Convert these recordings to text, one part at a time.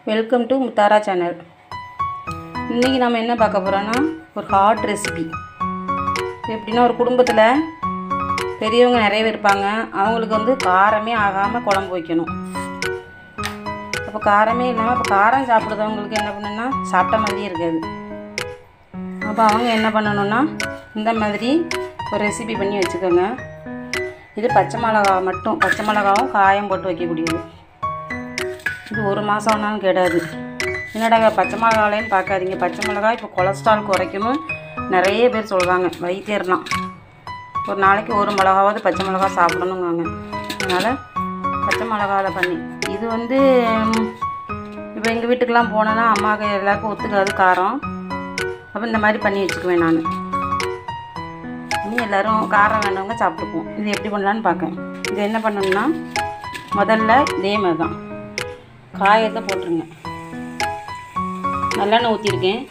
welcome to Muthara channel இன்றைக்கி நம்ம என்ன பார்க்க போகிறோன்னா ஒரு ஹாட் ரெசிபி எப்படின்னா ஒரு குடும்பத்தில் பெரியவங்க நிறைய பேர் இருப்பாங்க அவங்களுக்கு வந்து காரமே ஆகாமல் குழம்பு வைக்கணும் அப்போ காரமே இல்லாமல் இப்போ காரம் சாப்பிடுறவங்களுக்கு என்ன பண்ணுன்னா சாப்பிட்ட மாதிரியே இருக்காது அப்போ அவங்க என்ன பண்ணணும்னா இந்த மாதிரி ஒரு ரெசிபி பண்ணி வச்சுக்கோங்க இது பச்சை மிளகா மட்டும் பச்சை மிளகாவும் காயம் போட்டு வைக்கக்கூடியது இது ஒரு மாதம் ஆனாலும் கெடாது என்னடா பச்சை மிளகாலையும் பார்க்காதீங்க பச்சை மிளகாய் இப்போ கொலஸ்ட்ரால் குறைக்கணும் நிறைய பேர் சொல்கிறாங்க வைத்தியர்லாம் ஒரு நாளைக்கு ஒரு மிளகாவது பச்சை மிளகா சாப்பிடணுங்காங்க அதனால் பச்சை மிளகாவில் பண்ணி இது வந்து இப்போ எங்கள் வீட்டுக்கெலாம் போனேன்னா அம்மாவுக்கு எல்லாருக்கும் ஒத்துக்காது காரம் அப்போ இந்த மாதிரி பண்ணி வச்சுக்குவேன் நான் இனி எல்லோரும் காரம் வேண்டவங்க சாப்பிட்டுக்குவோம் இது எப்படி பண்ணலான்னு பார்க்கேன் இது என்ன பண்ணணும்னா முதல்ல இதே மாதிரி தான் காயத்தை போட்டுருங்க நல்லெண்ணெய் ஊற்றிருக்கேன்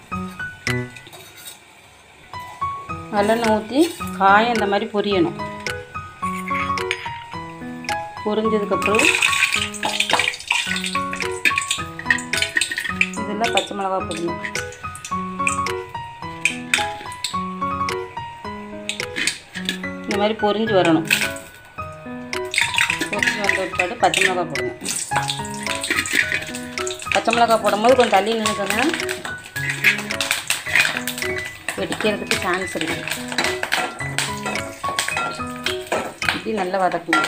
நல்லெண்ணெய் ஊற்றி காயம் இந்த மாதிரி பொரியணும் பொரிஞ்சதுக்கப்புறம் இதில் பச்சை மிளகா போடணும் இந்த மாதிரி பொரிஞ்சு வரணும் பொரிஞ்சு வந்த பிற்பாடு பச்சை மிளகா போடுங்க பச்சை மிளகா போடும்போது கொஞ்சம் தள்ளி நின்றுக்கோங்க வெடிக்கிறதுக்கு சான்ஸ் இருக்குது இப்படி நல்லா வதக்குங்க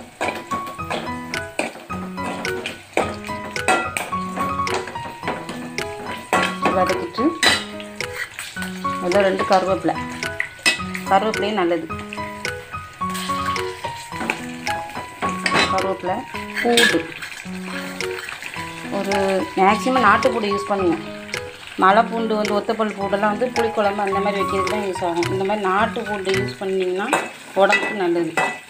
வதக்கிட்டு அதில் ரெண்டு கருவேப்பிலை கருவேப்பிலையும் நல்லது கருவேப்பிலை பூண்டு ஒரு மேக்ஸிமம் நாட்டுப்பூடி யூஸ் பண்ணுங்க மலை பூண்டு வந்து ஒத்தப்பல் பூண்டெல்லாம் வந்து புளிக்குழம்பு அந்த மாதிரி வைக்கிறதுக்கு தான் யூஸ் ஆகும் இந்த மாதிரி நாட்டு பூண்டு யூஸ் பண்ணிங்கன்னா உடம்புக்கு நல்லது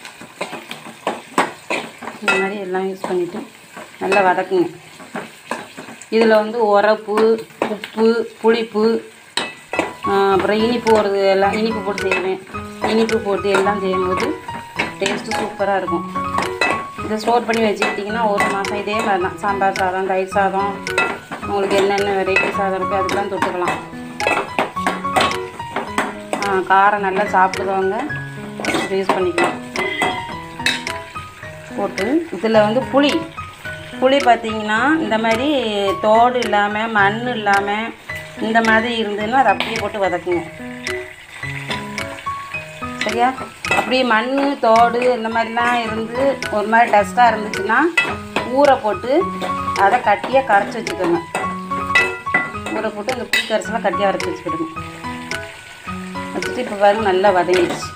இந்த மாதிரி எல்லாம் யூஸ் பண்ணிவிட்டு நல்லா வதக்குங்க இதில் வந்து உரப்பு உப்பு புளிப்பு ஆஹ் அப்புறம் இனிப்பு ஒரு எல்லாம் இனிப்பு போட்டு செய்வேன் இனிப்பு போட்டு எல்லாம் செய்யும்போது டேஸ்ட்டு சூப்பராக இருக்கும் இதை ஸ்டோர் பண்ணி வச்சுக்கிட்டிங்கன்னா ஒரு மாதம் இதே மாதிரி தான் சாம்பார் சாதம் தயிர் சாதம் உங்களுக்கு என்னென்ன வெரைட்டி சாதம் இருக்குது அதுக்கெல்லாம் தொட்டுக்கலாம் ஆ, காரம் நல்லா சாப்பிடுறவங்க இதை யூஸ் பண்ணிக்கலாம் போட்டு இதில் வந்து புளி புளி பார்த்தீங்கன்னா இந்த மாதிரி தோடு இல்லாமல் மண் இல்லாமல் இந்த மாதிரி இருந்ததுன்னா அதை அப்படியே போட்டு வதக்குங்க சரியா அப்படியே மண் தோடு இந்த மாதிரிலாம் இருந்து ஒரு மாதிரி டஸ்ட்டாக இருந்துச்சுன்னா ஊற போட்டு அதை கட்டியாக கரைச்சி வச்சுக்கோங்க ஊற போட்டு அந்த புளி கரைச்சலாம் கட்டியாக அரைச்சி வச்சுக்கிடுங்க வச்சுட்டு இப்போ பாருங்க நல்லா வதங்கிடுச்சு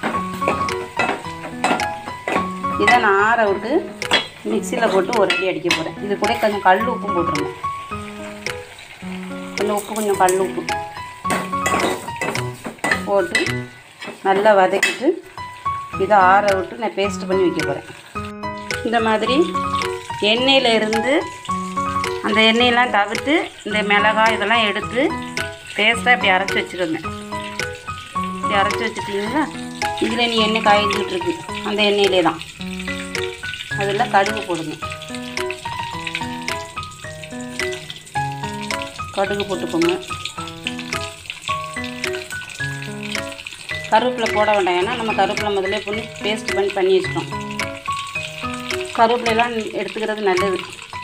இதை நான் ஆற விட்டு மிக்சியில் போட்டு ஒரு அடி அடிக்க போகிறேன் இது கூட கொஞ்சம் கல் உப்பும் போட்டுருங்க கொஞ்சம் உப்பு கொஞ்சம் கல் உப்பு போட்டு நல்லா வதக்கிட்டு இதை ஆற விட்டு நான் பேஸ்ட் பண்ணி வைக்க போகிறேன் இந்த மாதிரி எண்ணெயில் இருந்து அந்த எண்ணெயெல்லாம் தவிர்த்து இந்த மிளகாய் இதெல்லாம் எடுத்து பேஸ்ட்டாக இப்படி அரைச்சி வச்சுக்கோங்க இப்படி அரைச்சி வச்சுட்டிங்களா இதில் நீ எண்ணெய் காய்ச்சிட்டு இருக்கு அந்த எண்ணெயிலே தான் அதில் கடுகு போடுங்க கடுகு போட்டுக்கோங்க கருவேப்பிலை போட வேண்டாம் ஏன்னா நம்ம கருவேப்பிலை முதல்ல பண்ணி பேஸ்ட் பண்ணி பண்ணி வச்சிட்டோம் கருவேப்பிலையெல்லாம் எடுத்துக்கிறது நல்லது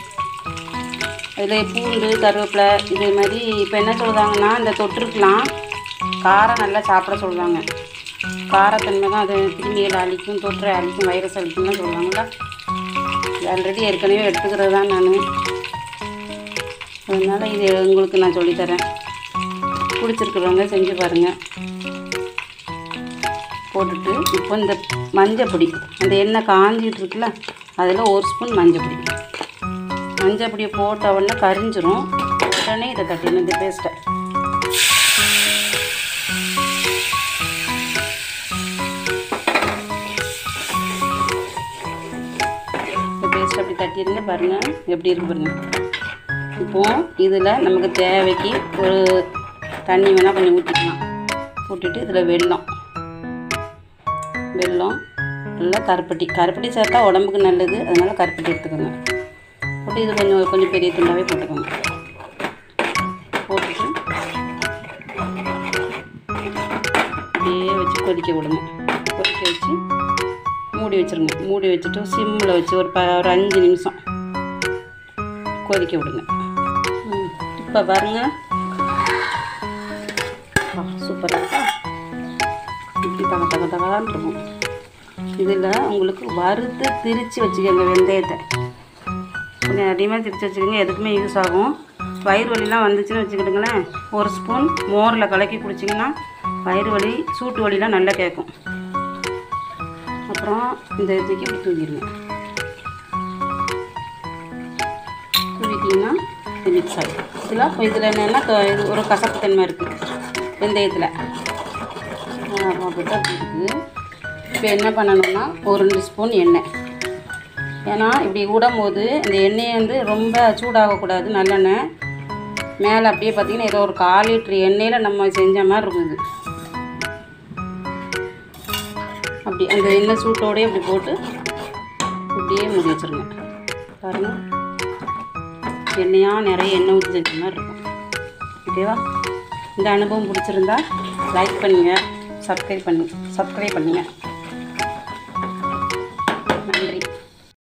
அதில் பூண்டு கருவேப்பிலை இதே மாதிரி இப்போ என்ன சொல்கிறாங்கன்னா இந்த தொற்றுக்கெலாம் காரம் நல்லா சாப்பிட சொல்கிறாங்க காரத்தன்மை தான் அது கிருமிகளை அழிக்கும் தொற்றை அழிக்கும் வைரஸ் அழிக்கும்லாம் சொல்கிறாங்களா ஆல்ரெடி ஏற்கனவே எடுத்துக்கிறது தான் நான் அதனால் இது உங்களுக்கு நான் சொல்லித்தரேன் பிடிச்சிருக்கிறவங்க செஞ்சு பாருங்கள் போட்டுட்டு இப்போ இந்த மஞ்சள் பொடி அந்த எண்ணெய் காஞ்சிட்டு இருக்குல்ல அதில் ஒரு ஸ்பூன் மஞ்சள் பொடி மஞ்சள் பொடியை போட்ட உடனே கரிஞ்சிரும் உடனே இதை தட்டிடணும் இந்த பேஸ்ட்டை இந்த பேஸ்ட் அப்படி தட்டிடுங்க பாருங்கள் எப்படி இருக்கு பாருங்க இப்போது இதில் நமக்கு தேவைக்கு ஒரு தண்ணி வேணால் கொஞ்சம் ஊற்றிக்கலாம் ஊற்றிட்டு இதில் வெல்லம் வெல்லம் நல்லா கருப்பட்டி கருப்பட்டி சேர்த்தா உடம்புக்கு நல்லது அதனால் கருப்பட்டி எடுத்துக்கோங்க போட்டு இது கொஞ்சம் கொஞ்சம் பெரிய துண்டாகவே போட்டுக்கோங்க போட்டுட்டு அப்படியே வச்சு கொதிக்க விடுங்க கொதிக்க வச்சு மூடி வச்சுருங்க மூடி வச்சுட்டு சிம்மில் வச்சு ஒரு ப ஒரு அஞ்சு நிமிஷம் கொதிக்க விடுங்க ம் இப்போ பாருங்கள் சூப்பராக இருக்கா இப்படி தக தக தகான்னு இருக்கும் இதில் உங்களுக்கு வறுத்து திரித்து வச்சுக்கோங்க வெந்தயத்தை கொஞ்சம் அதிகமாக திரித்து வச்சுக்கோங்க எதுக்குமே யூஸ் ஆகும் வயிறு வலிலாம் வந்துச்சுன்னு வச்சுக்கிட்டுங்களேன் ஒரு ஸ்பூன் மோரில் கலக்கி குடிச்சிங்கன்னா வயிறு வலி சூட்டு வலிலாம் நல்லா கேட்கும் அப்புறம் இந்த இதுக்கு இப்படி தூக்கிடுங்க தூக்கிட்டிங்கன்னா இது மிக்ஸ் ஆகிடும் இதில் இதில் என்னென்னா க- இது ஒரு கசப்பு தன்மை இருக்குது வெந்தயத்தில் அப்படிதான் இருக்குது இப்போ என்ன பண்ணணும்னா ஒரு ரெண்டு ஸ்பூன் எண்ணெய் ஏன்னா இப்படி விடும் போது இந்த எண்ணெயை வந்து ரொம்ப சூடாகக்கூடாது நல்லெண்ணெய் மேலே அப்படியே பார்த்தீங்கன்னா ஏதோ ஒரு கால் லிட்ரு எண்ணெயில் நம்ம செஞ்ச மாதிரி இருக்கும் இது அப்படி அந்த எண்ணெய் சூட்டோடயே இப்படி போட்டு இப்படியே மூடி வச்சுருங்க பாருங்க எண்ணெயாக நிறைய எண்ணெய் ஊற்றி செஞ்ச மாதிரி இருக்கும் ஓகேவா இந்த அனுபவம் பிடிச்சிருந்தா லைக் பண்ணுங்கள் சப்ஸ்கிரைப் பண்ணி சப்ஸ்கிரைப் பண்ணுங்கள்